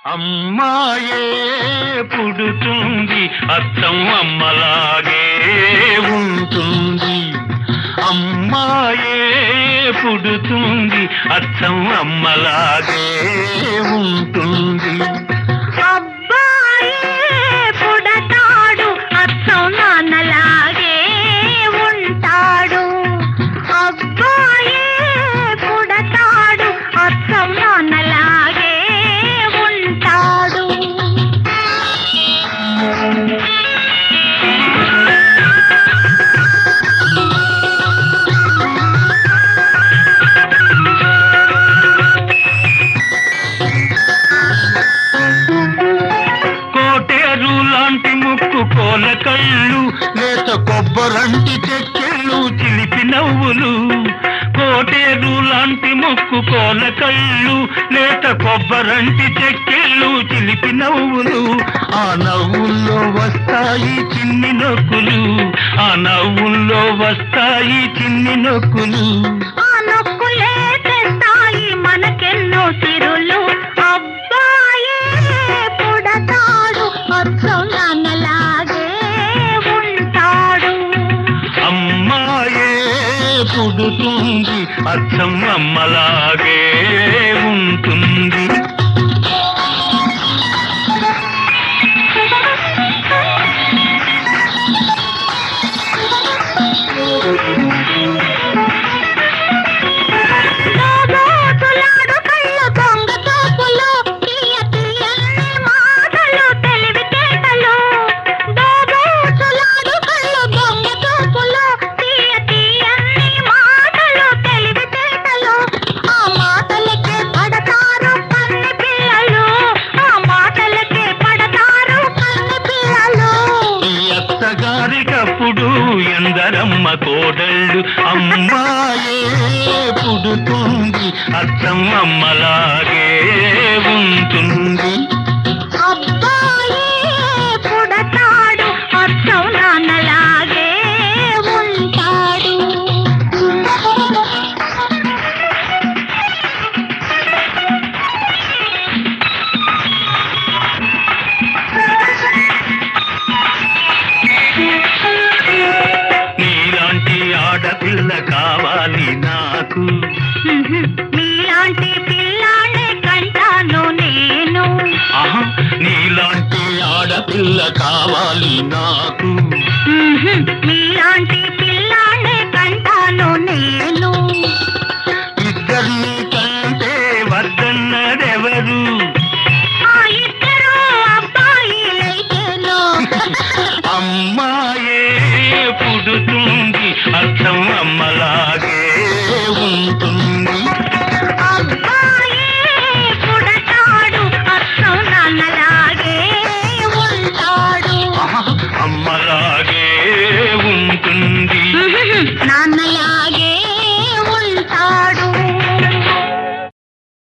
అమ్మాయే పుడుతుంది అర్థం అమ్మలాగే ఉంటుంది అమ్మాయే పుడుతుంది అర్థం అమ్మలాగే ఉంటుంది అబ్బాయే పుడతాడు అచ్చం నాన్నలాగే ఉంటాడు అబ్బాయే పుడతాడు అచ్చం నాన్నలాగే ఉంటాడు కోటేరు లాంటి ముక్కు కోల కళ్ళు లేత కొబ్బరంటి చెక్కెళ్ళు చిలిపి నవ్వులు కోటేరు లాంటి ముక్కు కోల కళ్ళు లేత కొబ్బరంటి చెక్కెళ్ళు చిలిపి నవ్వులు ఆ నవ్వుల్లో వస్తాయి చిన్ని నొక్కులు ఆ నవ్వుల్లో వస్తాయి చిన్ని నొక్కులు ఆ నొక్కులే తెస్తాయి మనకెన్నో సిరులు అబ్బాయే పుడతాడు అచ్చం నాన్నలాగే ఉంటాడు అమ్మాయే పుడుతుంది అచ్చం అమ్మలాగే ఉంటుంది దోబోతులాడు కళ్ళు దొంగ చూపులు, తీయ తీయని మాటలు తెలివితేటలు. దోబోతులాడు కళ్ళు దొంగ చూపులు, తీయ తీయని మాటలు తెలివితేటలు. ఆ మాటలకే పడతారు కన్నె పిల్లలు ఆ మాటలకే పడతారు కన్నె పిల్లలు ఈ అత్తగారికప్పుడు ఎందరమ్మ కోడళ్ళు అమ్మాయే పుడుతుంది అచ్చం అమ్మలాగే ఉంటుంది అబ్బాయే పుడతాడు అచ్చం నాన్నలాగే ఉంటాడు నీలాంటి ఆడపిల్ల కావాలి నాకు మీలాంటి పిల్లాడే కంటాను నేను ఆహా నీలాంటి ఆడపిల్ల కావాలి నాకు మీలాంటి పిల్లాడే కంటాను నేను ఇద్దరిని కంటే వద్దన్నదెవరు ఆ ఇద్దరు అబ్బాయిలైతేను అమ్మాయే పుడుతుంది అర్థం అమ్మలాగే ఉంటుంది అబ్బాయే పుడతాడు అచ్చం నాన్నలాగే ఉంటాడు ఆహా, అమ్మలాగే